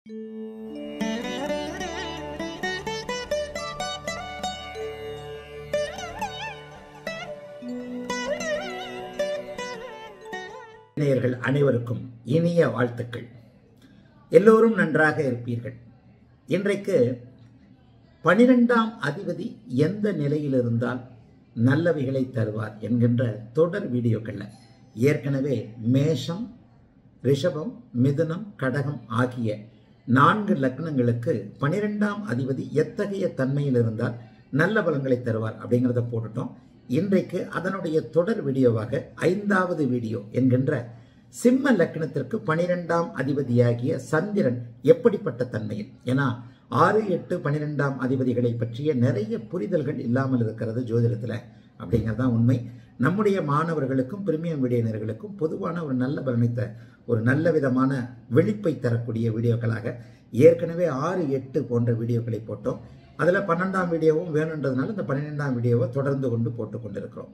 நேயர்கள் அனைவருக்கும் இனிய வாழ்த்துக்கள் எல்லோரும் நன்றாக இருப்பீர்கள் இன்றைக்கு பனிரெண்டாம் அதிபதி எந்த நிலையில் இருந்தால் நல்லவைகளை தருவார் என்கின்ற தொடர் வீடியோக்கள்ல ஏற்கனவே மேஷம் ரிஷபம் மிதுனம் கடகம் ஆகிய நான்கு லக்னங்களுக்கு பனிரெண்டாம் அதிபதி எத்தகைய தன்மையில் இருந்தால் நல்ல பலன்களை தருவார் அப்படிங்கிறத போட்டுட்டோம் இன்றைக்கு அதனுடைய தொடர் வீடியோவாக ஐந்தாவது வீடியோ என்கின்ற சிம்ம லக்னத்திற்கு பனிரெண்டாம் அதிபதியாகிய சந்திரன் எப்படிப்பட்ட தன்மையில் ஏன்னா ஆறு எட்டு பனிரெண்டாம் அதிபதிகளை பற்றிய நிறைய புரிதல்கள் இல்லாமல் இருக்கிறது ஜோதிடத்தில் அப்படிங்கிறது தான் உண்மை நம்முடைய மாணவர்களுக்கும் பிரிமியம் வீடியோனர்களுக்கும் பொதுவான ஒரு நல்ல பலனை த ஒரு நல்ல விதமான வெளிப்பை தரக்கூடிய வீடியோக்களாக ஏற்கனவே ஆறு எட்டு போன்ற வீடியோக்களை போட்டோம் அதில் பன்னெண்டாம் வீடியோவும் வேணுன்றதுனால இந்த பன்னிரெண்டாம் வீடியோவை தொடர்ந்து கொண்டு போட்டு கொண்டிருக்கிறோம்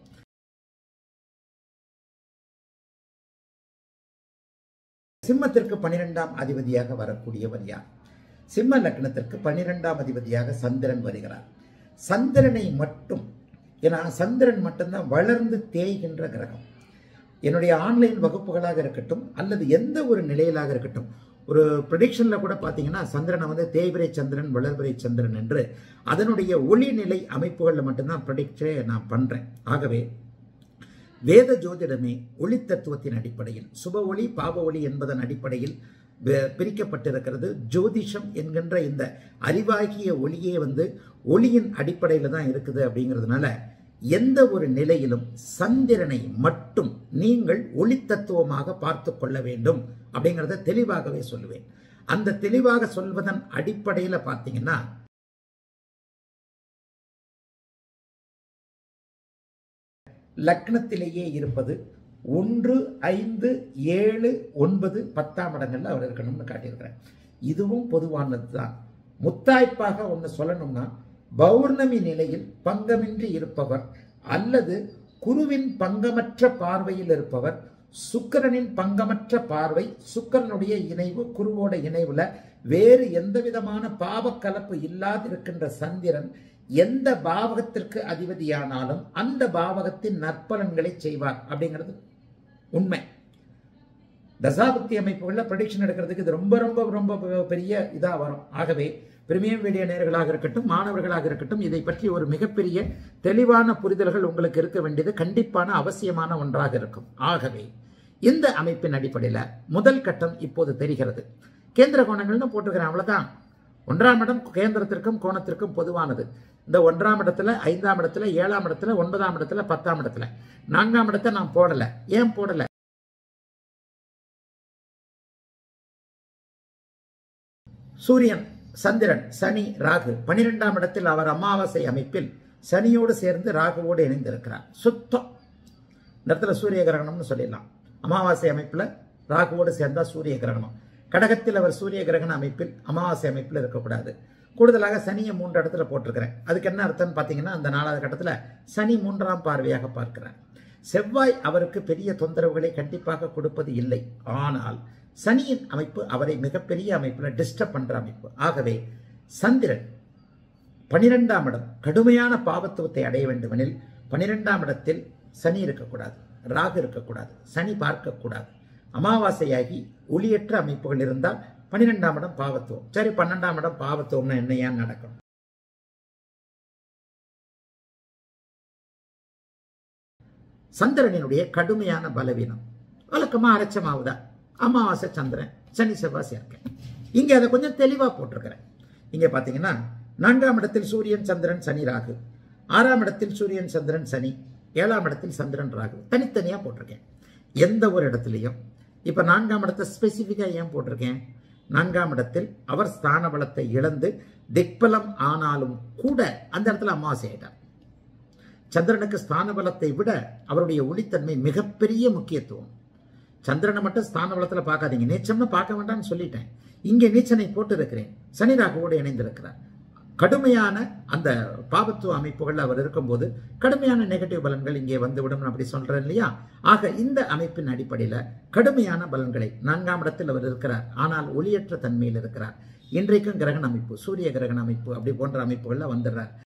சிம்மத்திற்கு பனிரெண்டாம் அதிபதியாக வரக்கூடியவர் யார் சிம்ம லக்னத்திற்கு பன்னிரெண்டாம் அதிபதியாக சந்திரன் வருகிறார் சந்திரனை மட்டும் ஏன்னா சந்திரன் மட்டும்தான் வளர்ந்து தேய்கின்ற கிரகம் என்னுடைய ஆன்லைன் வகுப்புகளாக இருக்கட்டும் அல்லது எந்த ஒரு நிலையிலாக இருக்கட்டும் ஒரு ப்ரொடிக்ஷனில் கூட பார்த்தீங்கன்னா சந்திரனை வந்து தேய்பிரை சந்திரன் வளர்பிரை சந்திரன் என்று அதனுடைய ஒளிநிலை அமைப்புகளில் மட்டும்தான் ப்ரொடிக்டே நான் பண்ணுறேன் ஆகவே வேத ஜோதிடமே ஒளி தத்துவத்தின் அடிப்படையில் சுப ஒளி பாப ஒளி என்பதன் அடிப்படையில் பிரிக்கப்பட்டிருக்கிறது ஜோதிஷம் என்கின்ற இந்த அறிவாகிய ஒளியே வந்து ஒளியின் அடிப்படையில் தான் இருக்குது அப்படிங்கிறதுனால எந்த ஒரு நிலையிலும் சந்திரனை மட்டும் நீங்கள் ஒளி தத்துவமாக பார்த்து கொள்ள வேண்டும் அப்படிங்கிறத தெளிவாகவே சொல்லுவேன் அந்த தெளிவாக சொல்வதன் அடிப்படையில் பார்த்தீங்கன்னா லக்னத்திலேயே இருப்பது ஒன்று ஐந்து ஏழு ஒன்பது பத்தாம் இடங்கள்ல அவர் இருக்கணும்னு காட்டியிருக்கிறேன் இதுவும் பொதுவானது தான் முத்தாய்ப்பாக ஒன்று சொல்லணும்னா பௌர்ணமி நிலையில் பங்கமின்றி இருப்பவர் அல்லது குருவின் பங்கமற்ற பார்வையில் இருப்பவர் சுக்கரனின் பங்கமற்ற பார்வை சுக்கரனுடைய இணைவு குருவோட இணைவுல வேறு எந்த விதமான பாவக்கலப்பு இல்லாதிருக்கின்ற சந்திரன் எந்த பாவகத்திற்கு அதிபதியானாலும் அந்த பாவகத்தின் நற்பலன்களை செய்வார் அப்படிங்கிறது உண்மை தசாபக்தி அமைப்புகளில் ப்ரடிக்ஷன் எடுக்கிறதுக்கு இது ரொம்ப ரொம்ப ரொம்ப பெரிய இதாக வரும் ஆகவே பிரிமியம் வீடியோ நேர்களாக இருக்கட்டும் மாணவர்களாக இருக்கட்டும் இதை பற்றி ஒரு மிகப்பெரிய தெளிவான புரிதல்கள் உங்களுக்கு இருக்க வேண்டியது கண்டிப்பான அவசியமான ஒன்றாக இருக்கும் ஆகவே இந்த அமைப்பின் அடிப்படையில் முதல் கட்டம் இப்போது தெரிகிறது கேந்திர கோணங்கள்னு போட்டுக்கிறேன் அவ்வளவுதான் ஒன்றாம் இடம் கேந்திரத்திற்கும் கோணத்திற்கும் பொதுவானது இந்த ஒன்றாம் இடத்துல ஐந்தாம் இடத்துல ஏழாம் இடத்துல ஒன்பதாம் இடத்துல பத்தாம் இடத்துல நான்காம் இடத்தை நான் போடல ஏன் போடல சூரியன் சந்திரன் சனி ராகு பனிரெண்டாம் இடத்தில் அவர் அமாவாசை அமைப்பில் சனியோடு சேர்ந்து ராகுவோடு இணைந்திருக்கிறார் சுத்தம் இந்த இடத்துல சூரிய கிரகணம்னு சொல்லிடலாம் அமாவாசை அமைப்பில் ராகுவோடு சேர்ந்தா சூரிய கிரகணம் கடகத்தில் அவர் சூரிய கிரகண அமைப்பில் அமாவாசை அமைப்பில் இருக்கக்கூடாது கூடுதலாக சனியை மூன்று இடத்துல போட்டிருக்கிறேன் அதுக்கு என்ன அர்த்தம்னு பார்த்தீங்கன்னா அந்த நாலாவது கட்டத்தில் சனி மூன்றாம் பார்வையாக பார்க்கிறார் செவ்வாய் அவருக்கு பெரிய தொந்தரவுகளை கண்டிப்பாக கொடுப்பது இல்லை ஆனால் சனியின் அமைப்பு அவரை மிகப்பெரிய அமைப்பில் டிஸ்டர்ப் பண்ற அமைப்பு ஆகவே சந்திரன் பனிரெண்டாம் இடம் கடுமையான பாவத்துவத்தை அடைய வேண்டுமெனில் பனிரெண்டாம் இடத்தில் சனி இருக்கக்கூடாது ராகு இருக்கக்கூடாது சனி பார்க்கக்கூடாது அமாவாசையாகி ஒளியற்ற அமைப்புகள் இருந்தால் பன்னிரெண்டாம் இடம் பாவத்துவம் சரி பன்னெண்டாம் இடம் பாவத்துவம்னா என்ன ஏன் நடக்கும் சந்திரனினுடைய கடுமையான பலவீனம் வழக்கமா அரைச்சமாவுதா அமாவாசை சந்திரன் சனி செவ்வாய் சேர்க்கை இங்க அதை கொஞ்சம் தெளிவா போட்டிருக்கிறேன் இங்க பாத்தீங்கன்னா நான்காம் இடத்தில் சூரியன் சந்திரன் சனி ராகு ஆறாம் இடத்தில் சூரியன் சந்திரன் சனி ஏழாம் இடத்தில் சந்திரன் ராகு தனித்தனியா போட்டிருக்கேன் எந்த ஒரு இடத்துலையும் இப்ப நான்காம் இடத்தை ஸ்பெசிபிக்கா ஏன் போட்டிருக்கேன் நான்காம் இடத்தில் அவர் ஸ்தான பலத்தை இழந்து திக்பலம் ஆனாலும் கூட அந்த இடத்துல அமாவாசை ஆயிட்டார் சந்திரனுக்கு ஸ்தான பலத்தை விட அவருடைய ஒளித்தன்மை மிகப்பெரிய முக்கியத்துவம் சந்திரனை மட்டும் ஸ்தான பலத்தில் பார்க்காதீங்க நீச்சம்னு பார்க்க வேண்டாம்னு சொல்லிட்டேன் இங்கே நீச்சனை போட்டு இருக்கிறேன் சனி ராகுவோடு இணைந்திருக்கிறார் கடுமையான அந்த பாபத்துவ அமைப்புகள் அவர் இருக்கும்போது கடுமையான நெகட்டிவ் பலன்கள் இங்கே வந்துவிடும் அப்படி சொல்றேன் இல்லையா ஆக இந்த அமைப்பின் அடிப்படையில் கடுமையான பலன்களை நான்காம் இடத்தில் அவர் இருக்கிறார் ஆனால் ஒளியற்ற தன்மையில் இருக்கிறார் இன்றைக்கும் கிரகண அமைப்பு சூரிய கிரகண அமைப்பு அப்படி போன்ற அமைப்புகள்ல வந்துடுறார்